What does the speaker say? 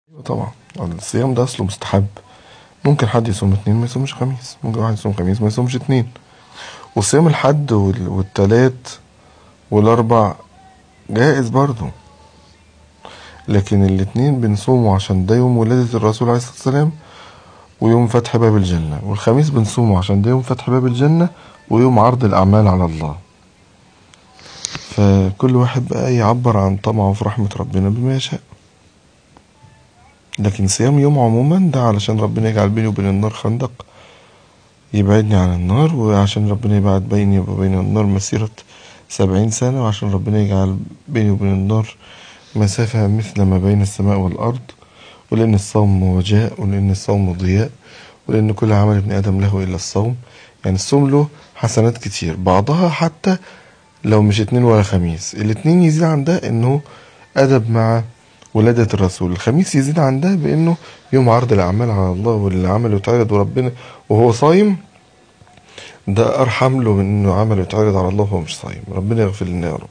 طبعا الصيام ده اصله مستحب ممكن حد يصوم اتنين ما يصومش خميس ممكن واحد يصوم خميس ما يصومش اتنين وصيام الحد وال- والتلات والاربع جائز برضه لكن الاتنين بنصومه عشان ده يوم ولادة الرسول عليه الصلاة والسلام ويوم فتح باب الجنة والخميس بنصومه عشان ده يوم فتح باب الجنة ويوم عرض الأعمال على الله فكل واحد بقى يعبر عن طمعه في رحمة ربنا بما يشاء لكن صيام يوم عموما ده علشان ربنا يجعل بيني وبين النار خندق يبعدني عن النار وعشان ربنا يبعد بيني وبين النار مسيرة سبعين سنة وعشان ربنا يجعل بيني وبين النار مسافة مثل ما بين السماء والأرض ولأن الصوم وجاء ولأن الصوم ضياء ولأن كل عمل ابن آدم له إلا الصوم يعني الصوم له حسنات كتير بعضها حتى لو مش اتنين ولا خميس الاتنين يزيد عن ده انه أدب مع ولادة الرسول الخميس يزيد عن ده بأنه يوم عرض الأعمال على الله والعمل يتعرض وربنا وهو صايم ده أرحم له من إنه عمل يتعرض على الله وهو مش صايم ربنا يغفر لنا يا رب